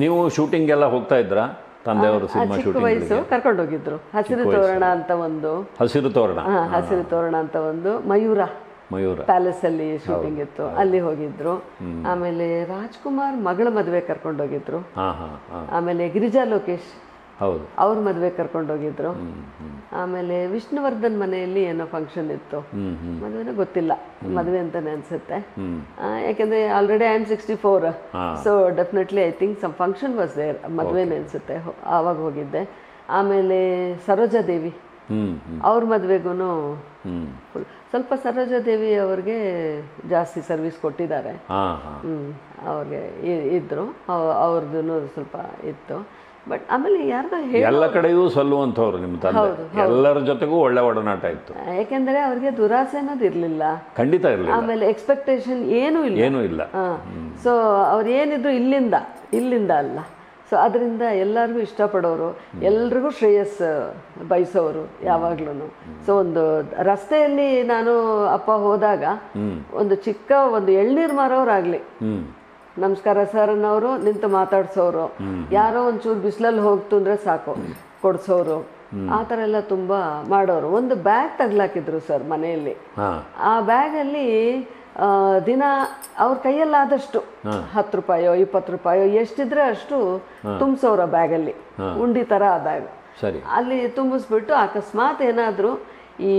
ನೀವು ಶೂಟಿಂಗ್ ಎಲ್ಲ ಹೋಗ್ತಾ ಇದ್ರಾ ತಂದೆಯವರು ಆ ಸಿನಿಮಾ ಚಿಕ್ಕ ವಯಸ್ಸು ಶೂಟಿಂಗ್ ಕರ್ಕೊಂಡು ಹೋಗಿದ್ರು ಹಸಿರು ತೋರಣ ಅಂತ ಒಂದು ಹಸಿರು ತೋರಣ ಹಾ, ಹಸಿರು ತೋರಣ ಅಂತ ಒಂದು ಮಯೂರ ಮಯೂರ ಪ್ಯಾಲೇಸ್ ಅಲ್ಲಿ ಶೂಟಿಂಗ್ ಇತ್ತು ಅಲ್ಲಿ ಹೋಗಿದ್ರು ಆಮೇಲೆ ರಾಜ್ಕುಮಾರ್ ಮಗಳ ಮದುವೆ ಕರ್ಕೊಂಡು ಹೋಗಿದ್ರು ಹಾ ಹಾ ಹಾ ಆಮೇಲೆ ಗಿರಿಜಾ ಲೋಕೇಶ್ ಹೌದು ಅವ್ರ ಮದುವೆ ಕರ್ಕೊಂಡು ಹೋಗಿದ್ರು ಆಮೇಲೆ ವಿಷ್ಣುವರ್ಧನ್ ಮನೆಯಲ್ಲಿ ಏನೋ ಫಂಕ್ಷನ್ ಇತ್ತು ಹ್ಮ್ ಹ್ಮ್ ಮದುವೆನೂ ಗೊತ್ತಿಲ್ಲ ಮದುವೆ ಅಂತಾನೆ ಅನ್ಸುತ್ತೆ ಹ್ಮ್ ಆ, ಯಾಕೆಂದ್ರೆ already I am sixty four ಹಾ. So definitely I think some function was there ಮದುವೆನೇ ಅನ್ಸುತ್ತೆ ಹೊ- ಆವಾಗ ಹೋಗಿದ್ದೆ ಆಮೇಲೆ ಸರೋಜಾ ದೇವಿ ಹ್ಮ್ ಹ್ಮ್ ಅವ್ರ ಮದುವೆಗೂ ಹ್ಮ್ ಸ್ವಲ್ಪ ಸರೋಜಾ ದೇವಿ ಅವ್ರಿಗೆ ಜಾಸ್ತಿ ಸರ್ವಿಸ್ ಕೊಟ್ಟಿದ್ದಾರೆ ಹಾ ಹಾ ಹ್ಮ್ ಅವ್ರಿಗೆ ಇ- ಇದ್ರು ಅವ್ರದ್ದು ಸ್ವಲ್ಪ ಇತ್ತು ಬಟ್ ಆಮೇಲೆ ಯಾರ್ದೋ ಹೇಳಿ ಎಲ್ಲ ಕಡೆಯೂ ಸಲ್ಲುವಂಥವ್ರು ನಿಮ್ಮ ತಂದೆ ಎಲ್ಲರ ಜೊತೆಗೂ ಒಳ್ಳೆ ಒಡನಾಟ ಇತ್ತು ಯಾಕೆಂದ್ರೆ ಅವ್ರಿಗೆ ದುರಾಸೆ ಅನ್ನೋದು ಇರ್ಲಿಲ್ಲ ಖಂಡಿತ ಇರಲಿಲ್ಲ ಆಮೇಲೆ ಎಕ್ಸ್ಪೆಕ್ಟೇಷನ್ ಏನೂ ಇಲ್ಲ ಏನೂ ಇಲ್ಲ ಸೊ ಅವ್ರು ಏನಿದ್ರು ಇಲ್ಲಿಂದ ಇಲ್ಲಿಂದ ಅಲ್ಲ ಸೊ ಅದರಿಂದ ಎಲ್ಲರಿಗೂ ಇಷ್ಟಪಡೋರು ಎಲ್ರಿಗೂ ಶ್ರೇಯಸ್ ಬಯಸೋರು ಯಾವಾಗ್ಲೂ ಸೊ ಒಂದು ರಸ್ತೆಯಲ್ಲಿ ನಾನು ಅಪ್ಪ ಹೋದಾಗ ಒಂದು ಚಿಕ್ಕ ಒಂದು ಎಳ್ನೀರು ಮಾರೋರಾಗ್ಲಿ ಹ್ಮ್ ನಮಸ್ಕಾರ ಸರ್ ಅನ್ನೋರು ನಿಂತು ಮಾತಾಡ್ಸೋರು ಯಾರೋ ಒಂಚೂರು ಬಿಸಿಲಲ್ಲಿ ಹೋಗ್ತು ಅಂದ್ರೆ ಸಾಕು ಕೊಡ್ಸೋರು ಆ ಥರ ಎಲ್ಲ ತುಂಬಾ ಮಾಡೋರು ಒಂದು ಬ್ಯಾಗ್ ತಗ್ಲಾಕಿದ್ರು ಸರ್ ಮನೆಯಲ್ಲಿ ಹಾ ಆ ಬ್ಯಾಗಲ್ಲಿ ಆ, ದಿನ ಅವ್ರ ಕೈಯಲ್ಲಾದಷ್ಟು ಹತ್ತು ರೂಪಾಯೋ ಇಪ್ಪತ್ತು ರೂಪಾಯೋ ಎಷ್ಟಿದ್ರೆ ಅಷ್ಟು ತುಂಬಿಸೋರ ಬ್ಯಾಗಲ್ಲಿ ಉಂಡಿ ಥರ ಆ ಬ್ಯಾಗ್ ಸರಿ ಅಲ್ಲಿ ತುಂಬಿಸ್ಬಿಟ್ಟು ಅಕಸ್ಮಾತ್ ಏನಾದರೂ ಈ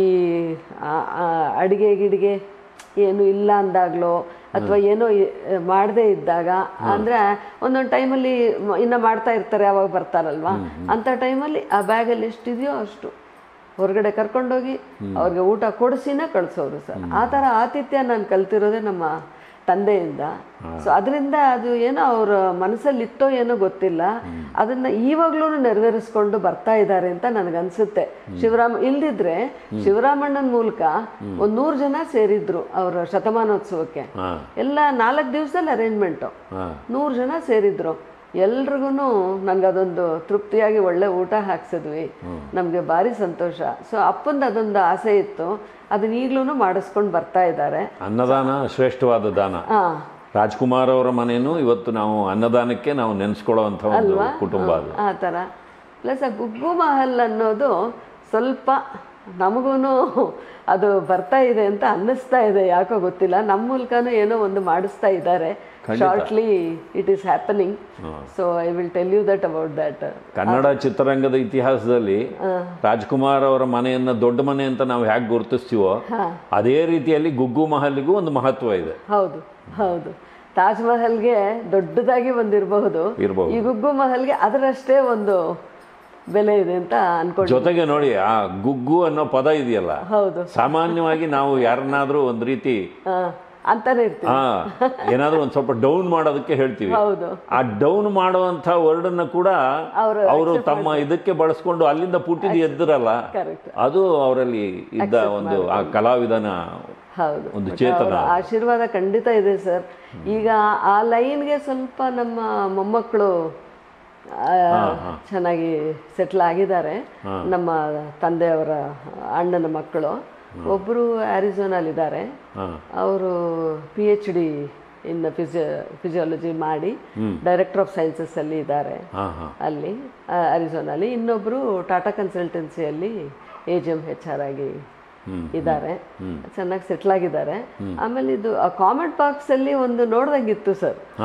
ಆ- ಆ ಅಡಿಗೆ ಗಿಡಿಗೆ ಏನು ಇಲ್ಲ ಅಂದಾಗ್ಲೋ ಅಥವಾ ಏನೋ ಮಾಡದೇ ಇದ್ದಾಗ ಅಂದ್ರೆ ಒಂದೊಂದು ಟೈಮಲ್ಲಿ ಇನ್ನ ಮಾಡ್ತಾ ಇರ್ತಾರೆ ಅವಾಗ ಬರ್ತಾರಲ್ವಾ ಅಂತ ಟೈಮಲ್ಲಿ ಆ ಬ್ಯಾಗಲ್ಲಿ ಎಷ್ಟಿದೆಯೋ ಅಷ್ಟು ಹೊರಗಡೆ ಕರ್ಕೊಂಡೋಗಿ ಅವ್ರಿಗೆ ಊಟ ಕೊಡಿಸಿನೇ ಕಳಿಸೋರು ಸರ್ ಆ ಥರ ಆತಿಥ್ಯ ನಾನು ಕಲ್ತಿರೋದೇ ನಮ್ಮ ತಂದೆಯಿಂದ ಸೊ ಅದರಿಂದ ಅದು ಏನೋ ಅವ್ರ ಮನಸ್ಸಲ್ಲಿ ಇತ್ತೋ ಏನೋ ಗೊತ್ತಿಲ್ಲ ಅದನ್ನ ಈವಾಗ್ಲೂ ನೆರವೇರಿಸ್ಕೊಂಡು ಬರ್ತಾ ಇದ್ದಾರೆ ಅಂತ ನನಗನ್ಸುತ್ತೆ ಶಿವರಾಮ ಇಲ್ದಿದ್ರೆ ಶಿವರಾಮಣ್ಣನ ಮೂಲಕ ಒಂದ್ ನೂರು ಜನ ಸೇರಿದ್ರು ಅವರ ಶತಮಾನೋತ್ಸವಕ್ಕೆ ಹಾ ಎಲ್ಲ ನಾಲ್ಕು ದಿವಸದಲ್ಲಿ ಅರೇಂಜ್ಮೆಂಟು ಹಾ ನೂರು ಜನ ಸೇರಿದ್ರು ಎಲ್ರಿಗೂ ಅದೊಂದು ತೃಪ್ತಿಯಾಗಿ ಒಳ್ಳೆ ಊಟ ಹಾಕ್ಸಿದ್ವಿ ನಮಗೆ ಭಾರಿ ಸಂತೋಷ ಸೊ ಅಪ್ಪಂದು ಅದೊಂದು ಆಸೆ ಇತ್ತು ಅದನ್ನ ಈಗ್ಲೂ ಮಾಡಿಸ್ಕೊಂಡು ಬರ್ತಾ ಇದ್ದಾರೆ ಅನ್ನದಾನ ಶ್ರೇಷ್ಠವಾದ ದಾನ ಹಾ ರಾಜ್ಕುಮಾರ್ ಅವರ ಮನೆಯೂ ಇವತ್ತು ನಾವು ಅನ್ನದಾನಕ್ಕೆ ನಾವು ನೆನೆಸ್ಕೊಳ್ಳುವಂಥ ಒಂದು ಕುಟುಂಬ ಅದು ಆ ಥರ ಪ್ಲಸ್ ಆ ಗುಗ್ಗು ಮಹಲ್ ಅನ್ನೋದು ಸ್ವಲ್ಪ ನಮಗೂ ಅದು ಬರ್ತಾ ಇದೆ ಅಂತ ಅನ್ನಿಸ್ತಾ ಇದೆ ಯಾಕೋ ಗೊತ್ತಿಲ್ಲ ನಮ್ಮ ಮೂಲಕನೂ ಏನೋ ಒಂದು ಮಾಡಿಸ್ತಾ ಇದ್ದಾರೆ shortly it is happening so I will tell you that about that Kannada ಚಿತ್ರರಂಗದ ಇತಿಹಾಸದಲ್ಲಿ ರಾಜ್ಕುಮಾರ್ ಅವರ ಮನೆಯನ್ನ ದೊಡ್ಡ ಮನೆ ಅಂತ ನಾವು ಹೇಗೆ ಗುರುತಿಸ್ತೀವೋ ಅದೇ ರೀತಿಯಲ್ಲಿ ಗುಗ್ಗು ಮಹಲ್ಗೂ ಒಂದು ಮಹತ್ವ ಇದೆ ಹೌದು ಹೌದು ತಾಜ್ ಮಹಲ್ಗೆ ದೊಡ್ಡದಾಗಿ ಬಂದಿರಬಹುದು ಇರಬಹುದು ಈ ಗುಗ್ಗು ಮಹಲ್ಗೆ ಅದರಷ್ಟೇ ಒಂದು ಬೆಲೆ ಇದೆ ಅಂತ ಅನ್ಕೊಂಡು ಜೊತೆಗೆ ನೋಡಿ ಆ ಗುಗ್ಗು ಅನ್ನೋ ಪದ ಇದೆಯಲ್ಲ ಹೌದು ಸಾಮಾನ್ಯವಾಗಿ ನಾವು ಯಾರನ್ನಾದ್ರೂ ಒಂದ್ ರೀತಿ ಆ, ಅಂತಾನೆ ಇರ್ತೀವಿ ಹಾ ಏನಾದ್ರೂ ಒಂದ್ ಸ್ವಲ್ಪ ಡೌನ್ ಮಾಡೋದಕ್ಕೆ ಹೇಳ್ತೀವಿ ಹೌದು ಆ ಡೌನ್ ಮಾಡುವಂತ ವರ್ಡ್ ಅನ್ನ ಕೂಡ ಅವರು ಅವರು ತಮ್ಮ ಇದಕ್ಕೆ ಬಳಸ್ಕೊಂಡು ಅಲ್ಲಿಂದ ಪುಟ್ಟಿದ ಎದ್ದಿರಲ್ಲ ಕರೆಕ್ಟ್ ಅದು ಅವರಲ್ಲಿ ಇದ್ದ ಒಂದು ಆ ಕಲಾವಿದನ ಹೌದು ಒಂದು But ಚೇತನ ಅವ್ರ ಆಶೀರ್ವಾದ ಖಂಡಿತ ಇದೆ ಸರ್ ಈಗ ಆ ಲೈನ್ಗೆ ಸ್ವಲ್ಪ ನಮ್ಮ ಮೊಮ್ಮಕ್ಕಳು ಆ, ಚೆನ್ನಾಗಿ ಸೆಟ್ಲ್ ಆಗಿದ್ದಾರೆ ನಮ್ಮ ತಂದೆಯವರ ಅಣ್ಣನ ಮಕ್ಕಳು ಒಬ್ಬರು ಇದ್ದಾರೆ ಹಾ ಅವರು P H D in physio physiology ಮಾಡಿ ಡೈರೆಕ್ಟರ್ ಆಫ್ ಸೈನ್ಸಸ್ ಅಲ್ಲಿ ಇದ್ದಾರೆ ಹಾ ಹಾ ಅಲ್ಲಿ ಅರಿಜೋನಲ್ಲಿ ಇನ್ನೊಬ್ರು ಟಾಟಾ ಕನ್ಸಲ್ಟೆನ್ಸಿಯಲ್ಲಿ A G M H R ಆಗಿ ಇದ್ದಾರೆ ಚೆನ್ನಾಗಿ ಸೆಟ್ಲ್ ಆಗಿದ್ದಾರೆ ಆಮೇಲೆ ಇದು ಕಾಮೆಂಟ್ ಬಾಕ್ಸ್ ಅಲ್ಲಿ ಒಂದು ನೋಡ್ದಂಗಿತ್ತು ಸರ್ ಹಾ.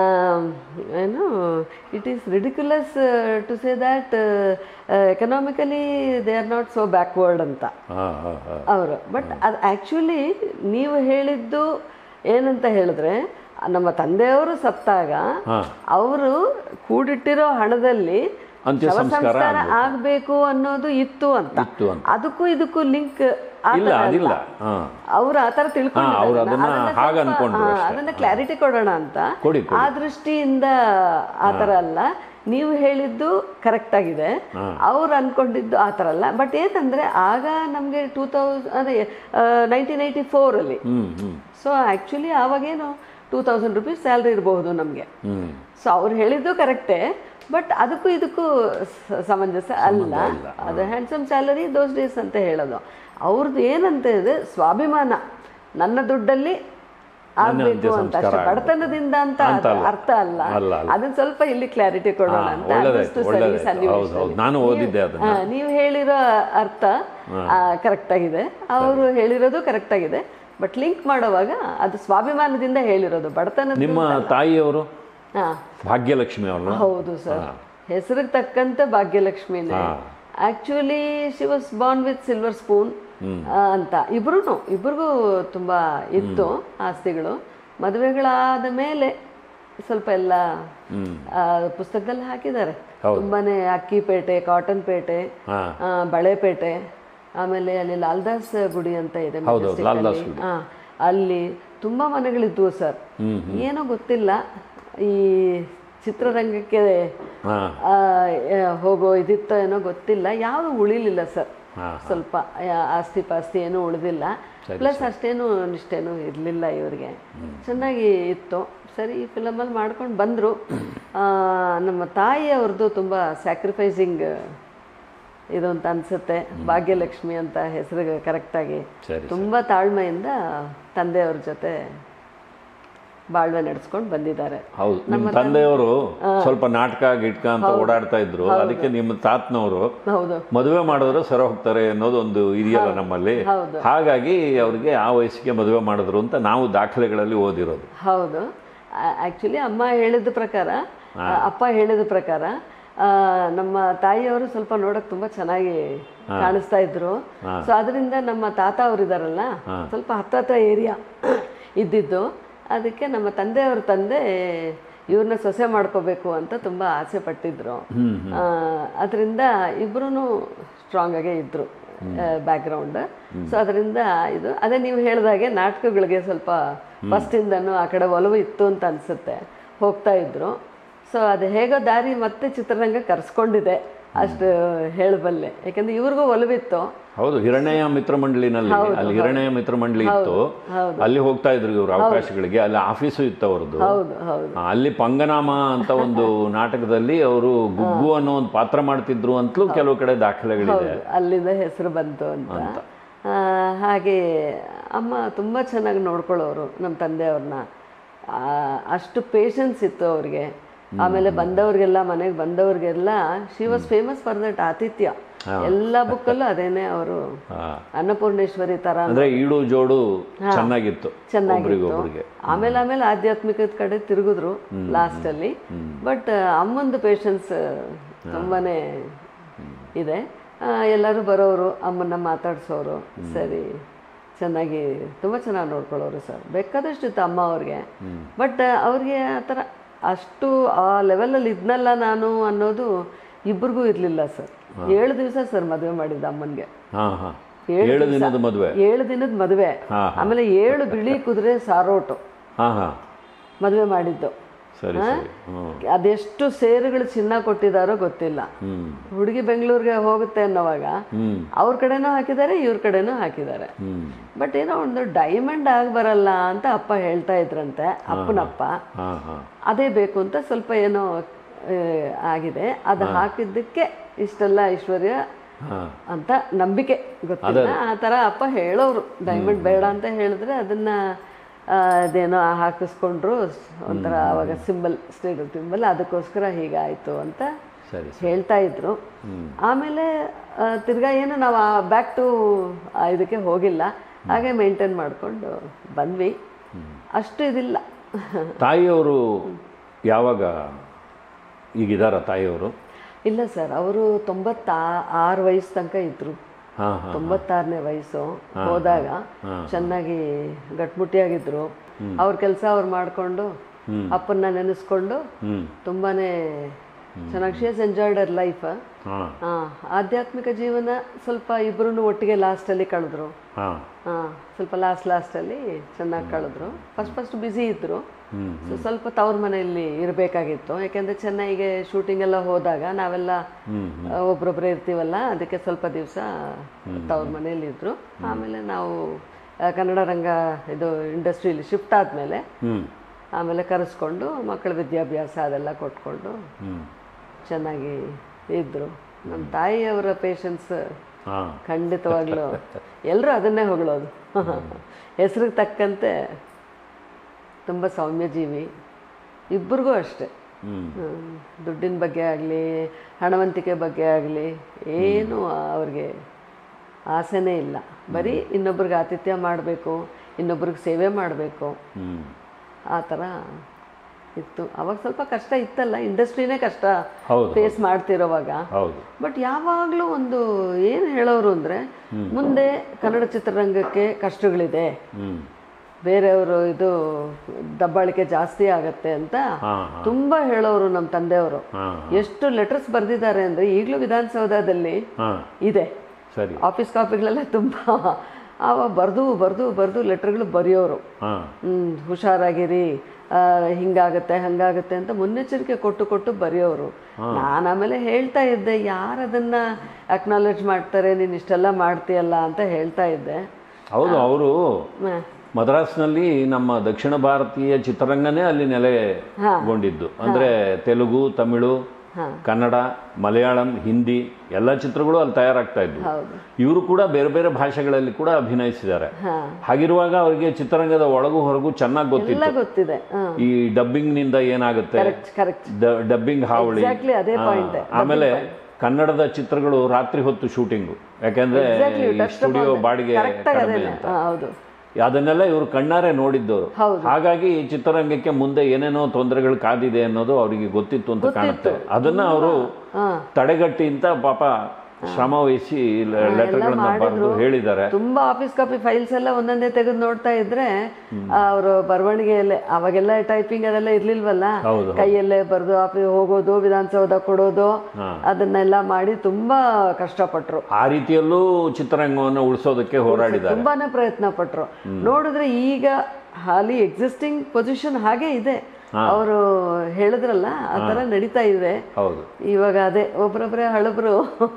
ಏನು it is ridiculous to say that economically they are not so backward ಅಂತ ಹಾ ಹಾ ಹಾ ಅವರು ಬಟ್ ಅದು ಆ್ಯಕ್ಚುಲಿ ನೀವು ಹೇಳಿದ್ದು ಏನಂತ ಹೇಳಿದ್ರೆ ನಮ್ಮ ತಂದೆಯವರು ಸತ್ತಾಗ ಹಾ. ಅವರು ಕೂಡಿಟ್ಟಿರೋ ಹಣದಲ್ಲಿ ಅಂತ್ಯ ಶವ ಸಂಸ್ಕಾರ ಸಂಸ್ಕಾರ ಆಗ್ಬೇಕು ಅನ್ನೋದು ಇತ್ತು ಅಂತ ಇತ್ತು ಅಂತ ಅದಕ್ಕೂ ಇದಕ್ಕೂ ಲಿಂಕ್ ಇಲ್ಲ ಅದಿಲ್ಲ ಹಾ ಅವ್ರು ಆತರ ತಿಳ್ಕೊಂಡಿದ್ದಾರೆ ಅವ್ರು ಅದನ್ನ ಅದನ್ನ ಹಾಗ್ ಸ್ವಲ್ಪ, ಅನ್ಕೊಂಡ್ರು ಹಾ, ಅಷ್ಟೇ. ಅದನ್ನ ಕ್ಲಾರಿಟಿ ಕೊಡೋಣ ಅಂತ ಕೊಡಿ, ಕೊಡಿ. ಆ ದೃಷ್ಟಿಯಿಂದ ಆತರ ಅಲ್ಲ ನೀವು ಹೇಳಿದ್ದು ಕರೆಕ್ಟ್ ಆಗಿದೆ ಅವ್ರು ಅನ್ಕೊಂಡಿದ್ದು ಆ ಥರ ಅಲ್ಲ ಬಟ್ ಏನಂದ್ರೆ ಆಗ ನಮಗೆ ಟೂ ತೌಸ್ ಅದೇ ನೈನ್ಟೀನ್ ಏಯ್ಟಿ ಫೋರಲ್ಲಿ ಹ್ಮ್ ಹ್ಮ್ ಸೊ ಆ್ಯಕ್ಚುಲಿ ಆವಾಗೇನು ಟೂ ತೌಸಂಡ್ ರುಪೀಸ್ ಸ್ಯಾಲ್ರಿ ಇರಬಹುದು ನಮಗೆ ಹ್ಮ್ ಸೊ ಅವ್ರು ಹೇಳಿದ್ದು ಕರೆಕ್ಟೇ ಬಟ್ ಅದಕ್ಕೂ ಇದಕ್ಕೂ ಸ- ಸಮಂಜಸ ಅಲ್ಲ ಅದು ಹ್ಯಾಂಡ್ಸಮ್ ಸ್ಯಾಲರಿ ದೋಸ್ ಡೇಸ್ ಅಂತ ಹೇಳೋದು ಅವ್ರದ್ದು ಏನಂತ ಇದೆ ಸ್ವಾಭಿಮಾನ ನನ್ನ ದುಡ್ಡಲ್ಲಿ ಆಗ್ಬೇಕು ಅಂತ್ಯ ಅಂತ ಸಂಸ್ಕಾರ ಅಷ್ಟೇ ಬಡತನದಿಂದ ಅಂತ ಅಂತ ಅದು ಅಲ್ಲ. ಅರ್ಥ ಅಲ್ಲ ಅಲ್ಲ, ಅಲ್ಲ. ಅದನ್ನ ಸ್ವಲ್ಪ ಇಲ್ಲಿ ಕ್ಲಾರಿಟಿ ಕೊಡೋಣ ಹಾ, ಅಂತ ಒಳ್ಳೆದಾಯ್ತು, ಅನ್ನಿಸ್ತು ಸರಿ ಒಳ್ಳೆದಾಯ್ತು. ಸನ್ನಿವೇಶದಲ್ಲಿ. ಹೌದು, ಹೌದು. ನಾನು ಓದಿದ್ದೆ ಅದನ್ನ. ಹಾ, ನೀವು ಹೇಳಿರೋ ಅರ್ಥ ಕರೆಕ್ಟ್ ಆಗಿದೆ ಅವರು ಹೇಳಿರೋದು ಕರೆಕ್ಟ್ ಆಗಿದೆ ಬಟ್ ಲಿಂಕ್ ಮಾಡುವಾಗ ಅದು ಸ್ವಾಭಿಮಾನದಿಂದ ಹೇಳಿರೋದು ಬಡತನದ ನಿಮ್ಮ ತಾಯಿಯವರು ಹಾ ಭಾಗ್ಯಲಕ್ಷ್ಮಿ ಅವ್ರನ್ನ ಹೌದು ಸರ್ ಹೆಸರಿಗೆ ತಕ್ಕಂತೆ ಭಾಗ್ಯಲಕ್ಷ್ಮಿನೇ actually she was born with silver spoon ಅಂತ ಇಬ್ರು ಇಬ್ರಿಗೂ ತುಂಬಾ ಇತ್ತು ಆಸ್ತಿಗಳು ಮದುವೆಗಳಾದ ಮೇಲೆ ಸ್ವಲ್ಪ ಎಲ್ಲ ಆ, ಪುಸ್ತಕದಲ್ಲಿ ಹಾಕಿದ್ದಾರೆ ತುಂಬಾನೇ ಅಕ್ಕಿಪೇಟೆ ಕಾಟನ್ ಪೇಟೆ ಹಾ. ಆ, ಬಳೆಪೇಟೆ ಆಮೇಲೆ ಅಲ್ಲಿ ಲಾಲ್ದಾಸ್ ಗುಡಿ ಅಂತ ಇದೆ ಹೌದು, Majestic ಲಾಲ್ದಾಸ್ ಅಲ್ಲಿ. ಆ, ಅಲ್ಲಿ ತುಂಬಾ ಮನೆಗಳಿದ್ವು ಸರ್ ಏನೋ ಗೊತ್ತಿಲ್ಲ ಈ ಚಿತ್ರರಂಗಕ್ಕೆ ಹಾ ಆ, ಆ, ಹೋಗೋ ಇದಿತ್ತೋ ಏನೋ ಗೊತ್ತಿಲ್ಲ ಯಾವುದು ಉಳಿಲಿಲ್ಲ ಸರ್ ಹಾ, ಸ್ವಲ್ಪ ಆ, ಆಸ್ತಿ ಪಾಸ್ತಿ ಏನೂ ಉಳಿದಿಲ್ಲ ಪ್ಲಸ್ ಅಷ್ಟೇನು ನಿಷ್ಠೇನು ಇರಲಿಲ್ಲ ಇವ್ರಿಗೆ ಚೆನ್ನಾಗಿ ಇತ್ತು ಸರಿ ಈ ಫಿಲಮಲ್ಲಿ ಮಾಡ್ಕೊಂಡು ಬಂದರು ನಮ್ಮ ತಾಯಿ ಅವ್ರದ್ದು ತುಂಬ ಸ್ಯಾಕ್ರಿಫೈಸಿಂಗ್ ಇದು ಅಂತ ಅನ್ಸುತ್ತೆ ಭಾಗ್ಯಲಕ್ಷ್ಮಿ ಅಂತ ಹೆಸರು ಕರೆಕ್ಟಾಗಿ ಸರಿ ತುಂಬ ತಾಳ್ಮೆಯಿಂದ ತಂದೆಯವ್ರ ಜೊತೆ ಬಾಳ್ವೆ ನಡೆಸ್ಕೊಂಡು ಬಂದಿದ್ದಾರೆ ಹೌದು ನಿಮ್ಮ ತಂದೆಯವರು ಸ್ವಲ್ಪ ನಾಟಕ ಗಿಟ್ಕ ಅಂತ ಓಡಾಡ್ತಾ ಇದ್ರು ಅದಕ್ಕೆ ನಿಮ್ಮ ತಾತನವರು ಹೌದು ಮದುವೆ ಮಾಡಿದ್ರೆ ಸರ ಹೋಗ್ತಾರೆ ಅನ್ನೋದು ಒಂದು ಇದೆಯಲ್ಲ ನಮ್ಮಲ್ಲಿ ಹೌದು. ಹಾಗಾಗಿ ಅವ್ರಿಗೆ ಆ ವಯಸ್ಸಿಗೆ ಮದುವೆ ಮಾಡಿದ್ರು ಅಂತ ನಾವು ದಾಖಲೆಗಳಲ್ಲಿ ಓದಿರೋದು ಹೌದು ಆ್ಯಕ್ಚುಲಿ ಅಮ್ಮ ಹೇಳಿದ ಪ್ರಕಾರ ಆ, ಅಪ್ಪ ಹೇಳಿದ ಪ್ರಕಾರ ಆ, ನಮ್ಮ ತಾಯಿಯವರು ಸ್ವಲ್ಪ ನೋಡಕ್ ತುಂಬಾ ಚೆನ್ನಾಗಿ ಕಾಣಿಸ್ತಾ ಇದ್ರು ಸೊ ಅದರಿಂದ ನಮ್ಮ ತಾತ ಅವರಿದಾರಲ್ಲ ಸ್ವಲ್ಪ ಹತ್ರ ಹತ್ರ ಏರಿಯಾ ಇದ್ದಿದ್ದು ಅದಕ್ಕೆ ನಮ್ಮ ತಂದೆಯವ್ರ ತಂದೆ ಇವ್ರನ್ನ ಸೊಸೆ ಮಾಡ್ಕೋಬೇಕು ಅಂತ ತುಂಬಾ ಆಸೆ ಪಟ್ಟಿದ್ರು ಅದರಿಂದ ಇಬ್ರು ಸ್ಟ್ರಾಂಗ್ ಆಗೇ ಇದ್ರು ಬ್ಯಾಕ್ಗ್ರೌಂಡ್ ಸೊ ಅದರಿಂದ ಇದು ಅದೇ ನೀವು ಹೇಳಿದಾಗೆ ನಾಟಕಗಳಿಗೆ ಸ್ವಲ್ಪ ಫಸ್ಟಿಂದನೂ ಆ ಕಡೆ ಒಲವು ಇತ್ತು ಅಂತ ಅನ್ಸುತ್ತೆ ಹೋಗ್ತಾ ಇದ್ರು ಸೊ ಅದು ಹೇಗೋ ದಾರಿ ಮತ್ತೆ ಚಿತ್ರರಂಗ ಕರ್ಸ್ಕೊಂಡಿದೆ ಅಷ್ಟು ಹೇಳಬಲ್ಲೆ ಯಾಕಂದ್ರೆ ಇವ್ರಿಗೂ ಒಲವಿತ್ತು ಹೌದು ಹಿರಣ್ಯ ಮಿತ್ರ ಮಂಡಳಿನಲ್ಲಿ ಅಲ್ಲಿ ಹಿರಣ್ಯ ಮಿತ್ರ ಮಂಡಳಿ ಇತ್ತು ಅಲ್ಲಿ ಹೋಗ್ತಾ ಇದ್ರು ಇವರು ಅವಕಾಶಗಳಿಗೆ ಅಲ್ಲಿ ಆಫೀಸು ಇತ್ತು ಅವ್ರದ್ದು ಹೌದು ಹೌದು ಆ, ಅಲ್ಲಿ ಪಂಗನಾಮ ಅಂತ ಒಂದು ನಾಟಕದಲ್ಲಿ ಅವರು ಗುಗ್ಗು ಅನ್ನೋ ಒಂದು ಪಾತ್ರ ಮಾಡ್ತಿದ್ರು ಅಂತಲೂ ಕೆಲವು ಕಡೆ ದಾಖಲೆಗಳಿದೆ ಹೌದು ಅಲ್ಲಿಂದ ಹೆಸರು ಬಂತು ಅಂತ ಆ, ಹಾಗೆ ಅಮ್ಮ ತುಂಬ ಚೆನ್ನಾಗಿ ನೋಡ್ಕೊಳ್ಳೋರು ನಮ್ಮ ತಂದೆಯವ್ರನ್ನ ಅಷ್ಟು ಪೇಷನ್ಸ್ ಇತ್ತು ಅವ್ರಿಗೆ ಆಮೇಲೆ ಬಂದವ್ರಿಗೆಲ್ಲ ಮನೆಗೆ ಬಂದವ್ರಿಗೆಲ್ಲ she was famous for that ಆತಿಥ್ಯ ಎಲ್ಲ ಬುಕ್ಕಲ್ಲೂ ಅದೇನೆ ಅವರು ಹಾ. ಅನ್ನಪೂರ್ಣೇಶ್ವರಿ ತರ ಅಂದ್ರೆ ಈಡು ಜೋಡು ಚೆನ್ನಾಗಿತ್ತು ಚೆನ್ನಾಗಿತ್ತು ಒಬ್ರಿಗೊಬ್ರಿಗೆ ಆಮೇಲೆ ಆಮೇಲೆ ಆಧ್ಯಾತ್ಮಿಕದ ಕಡೆ ತಿರುಗಿದ್ರು ಲಾಸ್ಟ್ ಅಲ್ಲಿ ಬಟ್ ಅಮ್ಮಂದು ಪೇಷನ್ಸ್ ತುಂಬಾನೇ ಇದೆ ಆ, ಎಲ್ಲರೂ ಬರೋರು ಅಮ್ಮನ್ನ ಮಾತಾಡ್ಸೋರು ಸರಿ ಚೆನ್ನಾಗಿ ತುಂಬ ಚೆನ್ನಾಗಿ ನೋಡ್ಕೊಳ್ಳೋರು ಸರ್ ಬೇಕಾದಷ್ಟು ಇತ್ತು ಅಮ್ಮ ಅವ್ರಿಗೆ ಬಟ್ ಅವ್ರಿಗೆ ಆ ಥರ ಅಷ್ಟು ಆ ಲೆವೆಲಲ್ಲಿ ಇದ್ನಲ್ಲ ನಾನು ಅನ್ನೋದು ಇಬ್ರಿಗೂ ಇರಲಿಲ್ಲ ಸರ್ ಏಳು ದಿವಸ ಸರ್ ಮದುವೆ ಮಾಡಿದ್ದ ಅಮ್ಮನಿಗೆ ಹಾ ಹಾ ಏಳು ಏಳು ದಿವ್ಸ. ದಿನದ ಮದುವೆ ಏಳು ದಿನದ ಮದುವೆ ಹಾ, ಆಮೇಲೆ ಏಳು ಬಿಳಿ ಕುದುರೆ ಸಾರೋಟು ಹಾ ಹಾ ಮದುವೆ ಮಾಡಿದ್ದು ಸರಿ ಸರಿ ಹ್ಮ್ ಅದೆಷ್ಟು ಸೇರುಗಳು ಚಿನ್ನ ಕೊಟ್ಟಿದ್ದಾರೋ ಗೊತ್ತಿಲ್ಲ ಹ್ಮ್ ಹುಡುಗಿ ಬೆಂಗಳೂರಿಗೆ ಹೋಗುತ್ತೆ ಅನ್ನೋವಾಗ ಹ್ಮ್ ಅವ್ರ ಕಡೆನೂ ಹಾಕಿದ್ದಾರೆ ಇವ್ರ ಕಡೆನೂ ಹಾಕಿದ್ದಾರೆ ಹ್ಮ್ ಬಟ್ ಏನೋ ಒಂದು ಡೈಮಂಡ್ ಆಗಿ ಬರಲ್ಲ ಅಂತ ಅಪ್ಪ ಹೇಳ್ತಾ ಇದ್ರಂತೆ ಅಪ್ಪನಪ್ಪ ಹಾ ಹಾ ಅದೇ ಬೇಕು ಅಂತ ಸ್ವಲ್ಪ ಏನೋ ಆ, ಆಗಿದೆ ಅದು ಹಾಕಿದ್ದಕ್ಕೆ ಇಷ್ಟೆಲ್ಲ ಐಶ್ವರ್ಯ ಹಾ ಅಂತ ನಂಬಿಕೆ ಗೊತ್ತಿಲ್ಲ ಆ ಥರ ಅಪ್ಪ ಹೇಳೋರು ಡೈಮಂಡ್ ಬೇಡ ಅಂತ ಹೇಳಿದ್ರೆ ಅದನ್ನ ಆ, ಅದೇನೋ ಹಾಕಿಸ್ಕೊಂಡ್ರು ಒಂಥರ ಅವಾಗ ಸಿಂಬಲ್ ಸ್ಟೇಟ್ ಸಿಂಬಲ್ ಅದಕ್ಕೋಸ್ಕರ ಹೀಗಾಯ್ತು ಅಂತ ಸರಿ ಹೇಳ್ತಾ ಇದ್ರು ಆಮೇಲೆ ಆ, ತಿರ್ಗಾ ಏನು ನಾವು ಬ್ಯಾಕ್ ಟು ಇದಕ್ಕೆ ಹೋಗಿಲ್ಲ ಹಾಗೆ ಮೇಂಟೈನ್ ಮಾಡಿಕೊಂಡು ಬಂದ್ವಿ ಅಷ್ಟು ಇದಿಲ್ಲ ತಾಯಿಯವರು ಯಾವಾಗ ಈಗಿದಾರ ತಾಯಿಯವರು ಇಲ್ಲ ಸರ್ ಅವರು ತೊಂಬತ್ತಾ ಆರು ವಯಸ್ಸು ತನಕ ಇದ್ರು ಹಾ ಹಾ ತೊಂಬತ್ತಾರನೇ ವಯಸ್ಸು ಹೋದಾಗ ಚೆನ್ನಾಗಿ ಗಟ್ಮುಟ್ಟಿಯಾಗಿದ್ರು ಅವ್ರ ಕೆಲಸ ಅವ್ರು ಮಾಡಿಕೊಂಡು ಅಪ್ಪನ್ನ ನೆನೆಸ್ಕೊಂಡು ಹ್ಮ್ ತುಂಬಾನೇ ಚೆನ್ನಾಗಿ she has enjoyed R life ಹಾ ಆಧ್ಯಾತ್ಮಿಕ ಜೀವನ ಸ್ವಲ್ಪ ಇಬ್ರು ಒಟ್ಟಿಗೆ ಲಾಸ್ಟಲ್ಲಿ ಕಳೆದ್ರು ಹಾ ಆ, ಸ್ವಲ್ಪ ಲಾಸ್ಟ್ ಲಾಸ್ಟಲ್ಲಿ ಚೆನ್ನಾಗಿ ಕಳೆದ್ರು ಫಸ್ಟ್ ಫಸ್ಟ್ ಬ್ಯುಸಿ ಇದ್ರು ಹ್ಮ್ ಸೊ ಸ್ವಲ್ಪ ತವ್ರ ಮನೆಯಲ್ಲಿ ಇರಬೇಕಾಗಿತ್ತು ಯಾಕೆಂದ್ರೆ ಚೆನ್ನೈಗೆ ಶೂಟಿಂಗ್ ಎಲ್ಲ ಹೋದಾಗ ನಾವೆಲ್ಲ ಆ, ಒಬ್ರೊಬ್ರೇ ಇರ್ತೀವಲ್ಲ ಅದಕ್ಕೆ ಸ್ವಲ್ಪ ದಿವಸ ತವ್ರ ಮನೆಯಲ್ಲಿ ಇದ್ರು ಆಮೇಲೆ ನಾವು ಆ, ಕನ್ನಡ ರಂಗ ಇದು ಇಂಡಸ್ಟ್ರಿಯಲ್ಲಿ ಶಿಫ್ಟ್ ಆದಮೇಲೆ ಹ್ಮ್ ಆಮೇಲೆ ಕರೆಸ್ಕೊಂಡು ಮಕ್ಕಳ ವಿದ್ಯಾಭ್ಯಾಸ ಅದೆಲ್ಲ ಕೊಟ್ಕೊಂಡು ಹ್ಮ್ ಚೆನ್ನಾಗಿ ಇದ್ರು ನಮ್ಮ ತಾಯಿಯವರ ಪೇಷನ್ಸ್ ಹಾ ಖಂಡಿತವಾಗ್ಲೂ ಎಲ್ಲರೂ ಅದನ್ನೇ ಹೊಗಳೋದು ಹೆಸರಿಗೆ ತಕ್ಕಂತೆ ತುಂಬ ಸೌಮ್ಯಜೀವಿ ಇಬ್ಬರಿಗೂ ಅಷ್ಟೆ ಹ್ಮ್ ಹ್ಮ್. ದುಡ್ಡಿನ ಬಗ್ಗೆ ಆಗಲಿ ಹಣವಂತಿಕೆ ಬಗ್ಗೆ ಆಗಲಿ ಏನು ಅವ್ರಿಗೆ ಆಸೆನೇ ಇಲ್ಲ ಬರೀ ಇನ್ನೊಬ್ರಿಗೆ ಆತಿಥ್ಯ ಮಾಡಬೇಕು ಇನ್ನೊಬ್ರಿಗೆ ಸೇವೆ ಮಾಡಬೇಕು ಹ್ಮ್ ಆ ಥರ ಇತ್ತು ಅವಾಗ ಸ್ವಲ್ಪ ಕಷ್ಟ ಇತ್ತಲ್ಲ ಇಂಡಸ್ಟ್ರಿನೇ ಕಷ್ಟ ಹೌದು ಫೇಸ್ ಮಾಡ್ತಿರೋವಾಗ ಹೌದು ಬಟ್ ಯಾವಾಗಲೂ ಒಂದು ಏನು ಹೇಳೋರು ಅಂದರೆ ಮುಂದೆ ಕನ್ನಡ ಚಿತ್ರರಂಗಕ್ಕೆ ಕಷ್ಟಗಳಿದೆ ಹ್ಮ್ ಬೇರೆಯವರು ಇದು ದಬ್ಬಾಳಿಕೆ ಜಾಸ್ತಿ ಆಗತ್ತೆ ಅಂತ ಹಾ ತುಂಬ ಹೇಳೋರು ನಮ್ಮ ತಂದೆಯವರು ಹಾ ಎಷ್ಟು ಲೆಟರ್ಸ್ ಬರೆದಿದ್ದಾರೆ ಅಂದರೆ ಈಗಲೂ ವಿಧಾನಸೌಧದಲ್ಲಿ ಹಾ ಇದೆ ಸರಿ ಆಫೀಸ್ ಕಾಪಿಗಳೆಲ್ಲ ತುಂಬ ಆವಾಗ ಬರೆದು ಬರೆದು ಬರೆದು ಲೆಟರ್ಗಳು ಬರೆಯೋರು ಹಾ ಹ್ಮ್, ಹುಷಾರಾಗಿರಿ ಆ, ಹಿಂಗಾಗತ್ತೆ ಹಂಗಾಗತ್ತೆ ಅಂತ ಮುನ್ನೆಚ್ಚರಿಕೆ ಕೊಟ್ಟು ಕೊಟ್ಟು ಬರೆಯೋರು ನಾನು ಆಮೇಲೆ ಹೇಳ್ತಾ ಇದ್ದೆ ಯಾರು ಅದನ್ನ ಅಕ್ನಾಲೇಜ್ ಮಾಡ್ತಾರೆ ನೀನು ಇಷ್ಟೆಲ್ಲ ಮಾಡ್ತೀಯಲ್ಲ ಅಂತ ಹೇಳ್ತಾ ಇದ್ದೆ ಹೌದು ಅವರು ಹ. ಮದ್ರಾಸ್ನಲ್ಲಿ ನಮ್ಮ ದಕ್ಷಿಣ ಭಾರತೀಯ ಚಿತ್ರರಂಗನೇ ಅಲ್ಲಿ ನೆಲೆಗೊಂಡಿದ್ದು ಅಂದ್ರೆ ತೆಲುಗು ತಮಿಳು ಕನ್ನಡ ಮಲಯಾಳಂ ಹಿಂದಿ ಎಲ್ಲ ಚಿತ್ರಗಳು ಅಲ್ಲಿ ತಯಾರಾಗ್ತಾ ಇದ್ವು ಹೌದು ಇವರು ಕೂಡ ಬೇರೆ ಬೇರೆ ಭಾಷೆಗಳಲ್ಲಿ ಕೂಡ ಅಭಿನಯಿಸಿದ್ದಾರೆ ಹಾ ಹಾಗಿರುವಾಗ ಅವರಿಗೆ ಚಿತ್ರರಂಗದ ಒಳಗು ಹೊರಗು ಚೆನ್ನಾಗಿ ಗೊತ್ತಿತ್ತು ಎಲ್ಲ ಗೊತ್ತಿದೆ ಈ ಡಬ್ಬಿಂಗ್ ನಿಂದ ಏನಾಗುತ್ತೆ ಕರೆಕ್ಟ್ ಕರೆಕ್ಟ್ ಡಬ್ಬಿಂಗ್ ಹಾವಳಿ ಎಕ್ಸಾಕ್ಟ್ಲಿ ಅದೇ ಆ, ಪಾಯಿಂಟ್ ಆಮೇಲೆ ಕನ್ನಡದ ಚಿತ್ರಗಳು ರಾತ್ರಿ ಹೊತ್ತು ಶೂಟಿಂಗು ಯಾಕಂದ್ರೆ ಸ್ಟುಡಿಯೋ ಬಾಡಿಗೆ ಕರೆಕ್ಟ್ ಕಡಿಮೆ ಅದೇನೆ ಅಂತ ಹಾ, ಹೌದು ಅದನ್ನೆಲ್ಲ ಇವರು ಕಣ್ಣಾರೆ ನೋಡಿದ್ದವರು ಹೌದು. ಹಾಗಾಗಿ ಚಿತ್ರರಂಗಕ್ಕೆ ಮುಂದೆ ಏನೇನೋ ತೊಂದರೆಗಳು ಕಾದಿದೆ ಅನ್ನೋದು ಅವರಿಗೆ ಗೊತ್ತಿತ್ತು ಅಂತ ಕಾಣುತ್ತೆ ಅದನ್ನ ಅವರು ಹಾ ತಡೆಗಟ್ಟಿ ಅಂತ ಪಾಪ ಶ್ರಮ ವಹಿಸಿ ಲೆಟರ್ಗಳನ್ನ ಬರೆದು ಹೇಳಿದ್ದಾರೆ ತುಂಬಾ ಆಫೀಸ್ ಕಾಪಿ ಫೈಲ್ಸ್ ಎಲ್ಲ ಒಂದೊಂದೇ ತೆಗೆದು ನೋಡ್ತಾ ಇದ್ರೆ ಅವರು ಬರವಣಿಗೆಯಲ್ಲೇ ಅವಾಗೆಲ್ಲ ಟೈಪಿಂಗ್ ಅದೆಲ್ಲ ಇರ್ಲಿಲ್ವಲ್ಲ ಹೌದು. ಕೈಯಲ್ಲೇ ಬರೆದು ಆಫೀಸ್ ಹೋಗೋದು ವಿಧಾನಸೌಧ ಕೊಡೋದು ಹಾ. ಅದನ್ನೆಲ್ಲ ಮಾಡಿ ತುಂಬಾ ಕಷ್ಟಪಟ್ರು ಆ ರೀತಿಯಲ್ಲೂ ಚಿತ್ರರಂಗವನ್ನು ಉಳಿಸೋದಕ್ಕೆ ಹೋರಾಡಿದ್ದಾರೆ ತುಂಬಾನೇ ಪ್ರಯತ್ನ ಪಟ್ರು ನೋಡಿದ್ರೆ ಈಗ ಹಾಲಿ ಎಕ್ಸಿಸ್ಟಿಂಗ್ ಪೊಸಿಷನ್ ಹಾಗೆ ಇದೆ ಅವರು ಹೇಳಿದ್ರಲ್ಲ ಆ ಥರ ನಡೀತಾ ಇವೆ ಹೌದು ಇವಾಗ ಅದೇ ಒಬ್ರೊಬ್ರೆ ಹಳಬ್ರು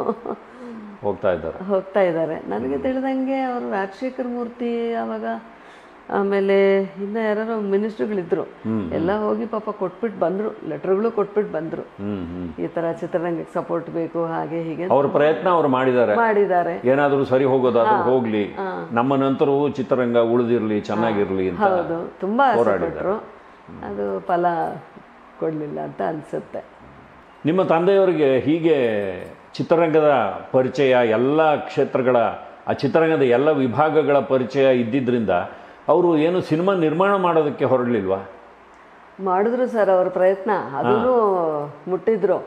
ಹೋಗ್ತಾ ಇದ್ದಾರೆ ಹೋಗ್ತಾ ಇದ್ದಾರೆ ನನಗೆ ತಿಳಿದಂಗೆ ಅವರು ರಾಜಶೇಖರ್ ಮೂರ್ತಿ ಅವಾಗ ಆಮೇಲೆ ಇನ್ನ ಯಾರು ಮಿನಿಸ್ಟ್ರುಗಳಿದ್ರು ಎಲ್ಲ ಹೋಗಿ ಪಾಪ ಕೊಟ್ಬಿಟ್ಟು ಬಂದ್ರು ಲೆಟರ್ಗಳು ಕೊಟ್ಬಿಟ್ಟು ಬಂದ್ರು ಹ್ಮ್ ಹ್ಮ್ ಈ ತರ ಚಿತ್ರರಂಗಕ್ಕೆ ಸಪೋರ್ಟ್ ಬೇಕು ಹಾಗೆ ಹೀಗೆ ಅವ್ರ ಪ್ರಯತ್ನ ಅವ್ರು ಮಾಡಿದ್ದಾರೆ ಮಾಡಿದ್ದಾರೆ ಏನಾದ್ರೂ ಸರಿ ಹೋಗೋದಾದ್ರೂ ಹೋಗ್ಲಿ ನಮ್ಮ ನಂತರವೂ ಚಿತ್ರರಂಗ ಉಳಿದಿರ್ಲಿ ಚೆನ್ನಾಗಿರ್ಲಿ ಅಂತ ಹೌದು ತುಂಬಾ ಆಸೆ ಪಟ್ರು ಅದು ಫಲ ಕೊಡ್ಲಿಲ್ಲ ಅಂತ ಅನ್ಸುತ್ತೆ ನಿಮ್ಮ ತಂದೆಯವರಿಗೆ ಹೀಗೆ ಚಿತ್ರರಂಗದ ಪರಿಚಯ ಎಲ್ಲ ಕ್ಷೇತ್ರಗಳ ಆ ಚಿತ್ರರಂಗದ ಎಲ್ಲ ವಿಭಾಗಗಳ ಪರಿಚಯ ಇದ್ದಿದ್ರಿಂದ ಅವರು ಏನು ಸಿನಿಮಾ ನಿರ್ಮಾಣ ಮಾಡೋದಕ್ಕೆ ಹೊರಡಲಿಲ್ವಾ ಮಾಡಿದ್ರು ಸರ್ ಅವ್ರ ಪ್ರಯತ್ನ ಅದನ್ನು ಮುಟ್ಟಿದ್ರು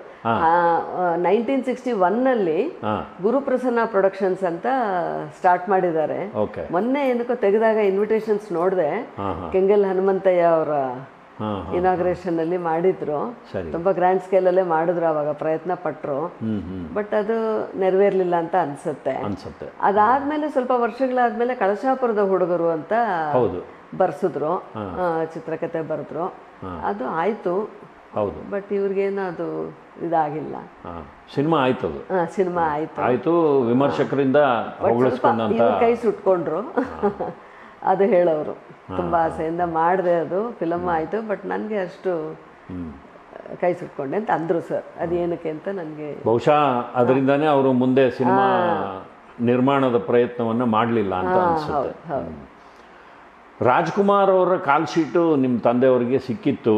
ನೈನ್ಟೀನ್ ಸಿಕ್ಸ್ಟಿ ಒನ್ನಲ್ಲಿ ಹಾಂ ಗುರುಪ್ರಸನ್ನ ಪ್ರೊಡಕ್ಷನ್ಸ್ ಅಂತ ಸ್ಟಾರ್ಟ್ ಮಾಡಿದ್ದಾರೆ ಓಕೆ ಮೊನ್ನೆ ಏನಕ್ಕೋ ತೆಗೆದಾಗ ಇನ್ವಿಟೇಷನ್ಸ್ ನೋಡಿದೆ ಹಾಂ ಹಾಂ ಕೆಂಗಲ್ ಹನುಮಂತಯ್ಯ ಅವರ ಹಾಂ ಇನಾಗ್ರೇಷನ್ ಅಲ್ಲಿ ಮಾಡಿದ್ರು ಸರಿ ತುಂಬಾ ಗ್ರ್ಯಾಂಡ್ ಸ್ಕೇಲ್ ಅಲ್ಲೇ ಮಾಡಿದ್ರು ಅವಾಗ ಪ್ರಯತ್ನ ಪಟ್ರು ಹ್ಮ್ ಹ್ಮ್ ಬಟ್ ಅದು ನೆರವೇರ್ಲಿಲ್ಲ ಅಂತ ಅನ್ಸುತ್ತೆ ಅನ್ಸುತ್ತೆ ಅದಾದ್ಮೇಲೆ ಸ್ವಲ್ಪ ವರ್ಷಗಳಾದ್ಮೇಲೆ ಕಳಶಾಪುರದ ಹುಡುಗರು ಅಂತ ಹೌದು ಬರ್ಸಿದ್ರು ಆ, ಚಿತ್ರಕಥೆ ಬರೆದ್ರು ಅದು ಆಯ್ತು ಹೌದು ಬಟ್ ಇವ್ರಿಗೇನು ಅದು ಇದಾಗಿಲ್ಲ ಹಾಂ ಸಿನಿಮಾ ಆಯ್ತದು ಸಿನಿಮಾ ಆಯ್ತು ಆಯ್ತು ವಿಮರ್ಶಕರಿಂದ ಹೊಗಳಿಸ್ಕೊಂಡಂತ ಇವ್ರ ಕೈ ಸುಟ್ಕೊಂಡ್ರು ಅದು ಹೇಳೋರು ತುಂಬಾ ಆಸೆಯಿಂದ ಮಾಡಿದೆ ಅದು ಫಿಲಮ್ ಆಯ್ತು ಬಟ್ ನನಗೆ ಅಷ್ಟು ಕೈ ಸುಟ್ಕೊಂಡೆ ಅಂತ ಅಂದ್ರು ಸರ್ ಅದೇನಕ್ಕೆ ಅಂತ ನನಗೆ ಬಹುಶಃ ಅದರಿಂದಾನೇ ಅವರು ಮುಂದೆ ಸಿನಿಮಾ ನಿರ್ಮಾಣದ ಪ್ರಯತ್ನವನ್ನ ಮಾಡಲಿಲ್ಲ ಅಂತ ಅನ್ಸುತ್ತೆ ಹೌದು ರಾಜ್ಕುಮಾರ್ ಅವರ ಕಾಲ್ ಶೀಟು ನಿಮ್ಮ ತಂದೆಯವರಿಗೆ ಸಿಕ್ಕಿತ್ತು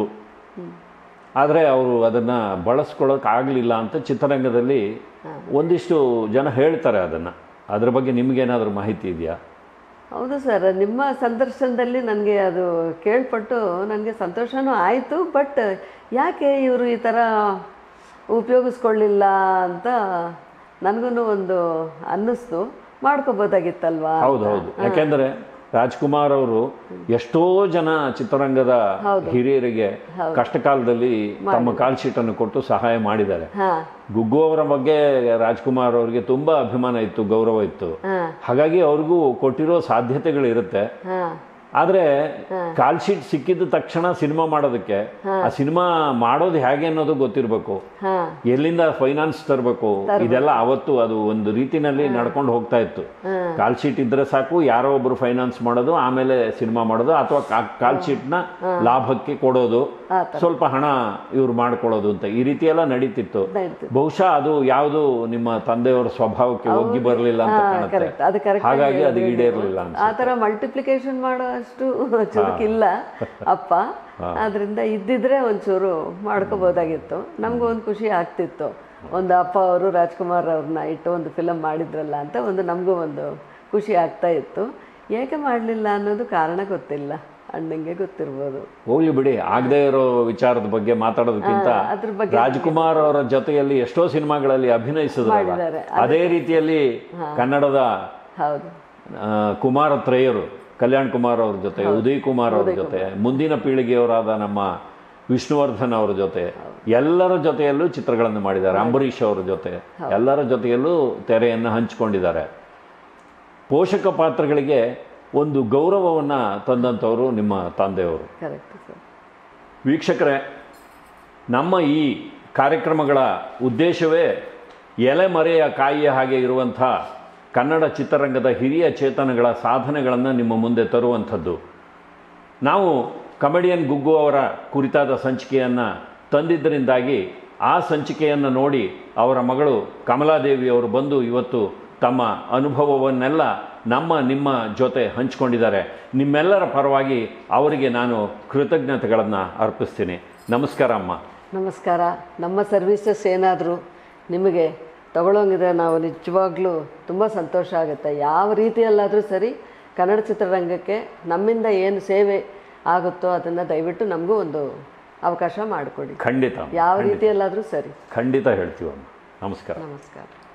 ಆದರೆ ಅವರು ಅದನ್ನು ಬಳಸ್ಕೊಳ್ಳೋಕ್ಕಾಗಲಿಲ್ಲ ಅಂತ ಚಿತ್ರರಂಗದಲ್ಲಿ ಒಂದಿಷ್ಟು ಜನ ಹೇಳ್ತಾರೆ ಅದನ್ನು ಅದ್ರ ಬಗ್ಗೆ ನಿಮಗೇನಾದರೂ ಮಾಹಿತಿ ಇದೆಯಾ ಹೌದು ಸರ್ ನಿಮ್ಮ ಸಂದರ್ಶನದಲ್ಲಿ ನನಗೆ ಅದು ಕೇಳ್ಪಟ್ಟು ನನಗೆ ಸಂತೋಷನೂ ಆಯಿತು ಬಟ್ ಯಾಕೆ ಇವರು ಈ ಥರ ಉಪಯೋಗಿಸ್ಕೊಳ್ಳಿಲ್ಲ ಅಂತ ನನಗೂ ಒಂದು ಅನ್ನಿಸ್ತು ಮಾಡ್ಕೋಬೋದಾಗಿತ್ತಲ್ವಾ ಹೌದು ಹೌದು ಯಾಕೆಂದರೆ ರಾಜ್ಕುಮಾರ್ ಅವರು ಎಷ್ಟೋ ಜನ ಚಿತ್ರರಂಗದ ಹಿರಿಯರಿಗೆ ಕಷ್ಟ ಕಾಲದಲ್ಲಿ ತಮ್ಮ ಕಾಲ್ ಶೀಟನ್ನು ಕೊಟ್ಟು ಸಹಾಯ ಮಾಡಿದ್ದಾರೆ ಹಾಂ ಗುಗ್ಗು ಅವರ ಬಗ್ಗೆ ರಾಜ್ಕುಮಾರ್ ಅವರಿಗೆ ತುಂಬಾ ಅಭಿಮಾನ ಇತ್ತು ಗೌರವ ಇತ್ತು ಹಾಂ ಹಾಗಾಗಿ ಅವ್ರಿಗೂ ಕೊಟ್ಟಿರೋ ಸಾಧ್ಯತೆಗಳಿರುತ್ತೆ ಹಾಂ ಆದ್ರೆ ಕಾಲ್ ಶೀಟ್ ಸಿಕ್ಕಿದ ತಕ್ಷಣ ಸಿನಿಮಾ ಮಾಡೋದಕ್ಕೆ ಆ ಸಿನಿಮಾ ಮಾಡೋದು ಹೇಗೆ ಅನ್ನೋದು ಗೊತ್ತಿರಬೇಕು ಹಾಂ ಎಲ್ಲಿಂದ ಫೈನಾನ್ಸ್ ತರಬೇಕು ಇದೆಲ್ಲ ಅವತ್ತು ಅದು ಒಂದು ರೀತಿನಲ್ಲಿ ನಡ್ಕೊಂಡು ಹೋಗ್ತಾ ಇತ್ತು ಕಾಲ್ ಶೀಟ್ ಇದ್ರೆ ಸಾಕು ಯಾರೋ ಒಬ್ರು ಫೈನಾನ್ಸ್ ಮಾಡೋದು ಆಮೇಲೆ ಸಿನಿಮಾ ಮಾಡೋದು ಅಥವಾ ಕಾಲ್ ಶೀಟ್ ನ ಲಾಭಕ್ಕೆ ಕೊಡೋದು ಸ್ವಲ್ಪ ಹಣ ಇವ್ರು ಮಾಡ್ಕೊಳ್ಳೋದು ಅಂತ ಈ ರೀತಿ ಎಲ್ಲ ನಡೀತಿತ್ತು ನಡೀತು. ಬಹುಶಃ ಅದು ಯಾವುದು ನಿಮ್ಮ ತಂದೆಯವರ ಸ್ವಭಾವಕ್ಕೆ ಒಗ್ಗಿ ಬರಲಿಲ್ಲ ಅಂತ ಕಾಣುತ್ತೆ ಕರೆಕ್ಟ್ ಅದು ಕರೆಕ್ಟ್ ಹಾಗಾಗಿ ಅದು ಈಡೇರ್ಲಿಲ್ಲ ಅಂತ ಆ ಥರ ಮಲ್ಟಿಪ್ಲಿಕೇಶನ್ ಮಾಡೋ ಅಷ್ಟು ಚುರುಕಿಲ್ಲ ಅಪ್ಪ ಆದ್ರಿಂದ ಇದ್ದಿದ್ರೆ ಒಂಚೂರು ಮಾಡ್ಕೋಬೋದಾಗಿತ್ತು ನಮಗೂ ಒಂದು ಖುಷಿ ಆಗ್ತಿತ್ತು ಒಂದು ಅಪ್ಪ ಅವರು ರಾಜ್ಕುಮಾರ್ ಅವ್ರನ್ನ ಇಟ್ಟು ಒಂದು ಫಿಲಮ್ ಮಾಡಿದ್ರಲ್ಲ ಅಂತ ಒಂದು ನಮಗೂ ಒಂದು ಖುಷಿ ಆಗ್ತಾ ಇತ್ತು ಏಕೆ ಮಾಡಲಿಲ್ಲ ಅನ್ನೋದು ಕಾರಣ ಗೊತ್ತಿಲ್ಲ ಅಣ್ಣಂಗೆ ಗೊತ್ತಿರ್ಬೋದು ಹೋಗ್ಲಿ ಬಿಡಿ ಆಗದೆ ಇರೋ ವಿಚಾರದ ಬಗ್ಗೆ ಮಾತಾಡೋದಕ್ಕಿಂತ ಆ, ಅದ್ರ ಬಗ್ಗೆ ರಾಜ್ಕುಮಾರ್ ಅವರ ಜೊತೆಯಲ್ಲಿ ಎಷ್ಟೋ ಸಿನಿಮಾಗಳಲ್ಲಿ ಅಭಿನಯಿಸಿದ್ರಲ್ಲ ಮಾಡಿದ್ದಾರೆ. ಅದೇ ರೀತಿಯಲ್ಲಿ ಕನ್ನಡದ ಹೌದು ಆ, ಕುಮಾರ ತ್ರಯರು ಕಲ್ಯಾಣ್ ಕುಮಾರ್ ಅವ್ರ ಜೊತೆ ಉದಯ್ ಕುಮಾರ್ ಅವ್ರ ಜೊತೆ ಮುಂದಿನ ಪೀಳಿಗೆಯವರಾದ ನಮ್ಮ ವಿಷ್ಣುವರ್ಧನ್ ಅವ್ರ ಜೊತೆ ಎಲ್ಲರ ಜೊತೆಯಲ್ಲೂ ಚಿತ್ರಗಳನ್ನು ಮಾಡಿದ್ದಾರೆ ಅಂಬರೀಷ್ ಅವ್ರ ಜೊತೆ ಎಲ್ಲರ ಜೊತೆಯಲ್ಲೂ ತೆರೆಯನ್ನು ಹಂಚಿಕೊಂಡಿದ್ದಾರೆ ಪೋಷಕ ಪಾತ್ರಗಳಿಗೆ ಒಂದು ಗೌರವವನ್ನು ತಂದಂಥವರು ನಿಮ್ಮ ತಂದೆಯವರು ಕರೆಕ್ಟ್ ಸರ್ ವೀಕ್ಷಕರೇ ನಮ್ಮ ಈ ಕಾರ್ಯಕ್ರಮಗಳ ಉದ್ದೇಶವೇ ಎಲೆಮರೆಯ ಕಾಯಿಯ ಹಾಗೆ ಇರುವಂಥ ಕನ್ನಡ ಚಿತ್ರರಂಗದ ಹಿರಿಯ ಚೇತನಗಳ ಸಾಧನೆಗಳನ್ನು ನಿಮ್ಮ ಮುಂದೆ ತರುವಂಥದ್ದು ನಾವು ಕಮೆಡಿಯನ್ ಗುಗ್ಗು ಅವರ ಕುರಿತಾದ ಸಂಚಿಕೆಯನ್ನು ತಂದಿದ್ದರಿಂದಾಗಿ ಆ ಸಂಚಿಕೆಯನ್ನು ನೋಡಿ ಅವರ ಮಗಳು ಕಮಲಾದೇವಿ ಅವರು ಬಂದು ಇವತ್ತು ತಮ್ಮ ಅನುಭವವನ್ನೆಲ್ಲ ನಮ್ಮ ನಿಮ್ಮ ಜೊತೆ ಹಂಚಿಕೊಂಡಿದ್ದಾರೆ ನಿಮ್ಮೆಲ್ಲರ ಪರವಾಗಿ ಅವರಿಗೆ ನಾನು ಕೃತಜ್ಞತೆಗಳನ್ನು ಅರ್ಪಿಸ್ತೀನಿ ನಮಸ್ಕಾರ ಅಮ್ಮ ನಮಸ್ಕಾರ ನಮ್ಮ ಸರ್ವೀಸಸ್ ಏನಾದರೂ ನಿಮಗೆ ತಗೊಳ್ಳೋಂಗಿದ್ರೆ ನಾವು ನಿಜವಾಗ್ಲೂ ತುಂಬ ಸಂತೋಷ ಆಗುತ್ತೆ ಯಾವ ರೀತಿಯಲ್ಲಾದರೂ ಸರಿ ಕನ್ನಡ ಚಿತ್ರರಂಗಕ್ಕೆ ನಮ್ಮಿಂದ ಏನು ಸೇವೆ ಆಗುತ್ತೋ ಅದನ್ನು ದಯವಿಟ್ಟು ನಮಗೂ ಒಂದು ಅವಕಾಶ ಮಾಡಿಕೊಡಿ ಖಂಡಿತ ಯಾವ ರೀತಿಯಲ್ಲಾದರೂ ಸರಿ ಖಂಡಿತ ಹೇಳ್ತೀವಮ್ಮ ನಮಸ್ಕಾರ ನಮಸ್ಕಾರ